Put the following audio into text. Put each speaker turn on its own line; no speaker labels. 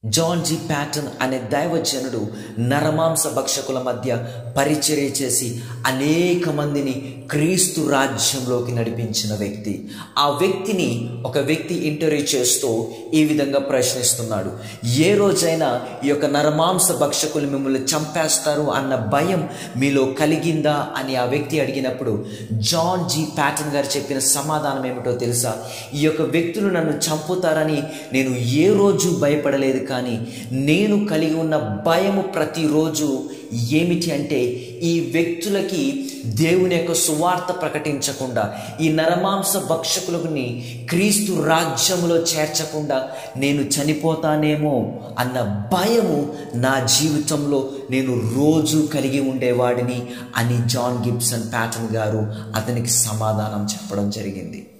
John G Patton అనే దైవజనుడు నరమాంస భక్షకుల మధ్య పరిచర్య చేసి అనేక మందిని క్రీస్తు రాజ్యంలోకి నడిపించిన వ్యక్తి ఆ వ్యక్తిని ఒక వ్యక్తి ఇంటర్వ్యూ చేస్తూ ఈ విధంగా ప్రశ్నిస్తున్నాడు ఏ రోజైనా ఈ యొక్క నరమాంస భక్షకులు మిమ్మల్ని చంపేస్తారు అన్న భయం మీలో కలిగిందా అని ఆ వ్యక్తి అడిగినప్పుడు జాన్ జీ ప్యాటన్ గారు చెప్పిన సమాధానం ఏమిటో తెలుసా ఈ యొక్క వ్యక్తులు నన్ను చంపుతారని నేను ఏ రోజు భయపడలేదు కానీ నేను కలిగి ఉన్న భయము ప్రతిరోజు ఏమిటి అంటే ఈ వ్యక్తులకి దేవుని యొక్క సువార్త ప్రకటించకుండా ఈ నరమాంస భక్షకులని క్రీస్తు రాజ్యములో చేర్చకుండా నేను చనిపోతానేమో అన్న భయము నా జీవితంలో నేను రోజు కలిగి ఉండేవాడిని అని జాన్ గిబ్సన్ ప్యాటన్ గారు అతనికి సమాధానం చెప్పడం జరిగింది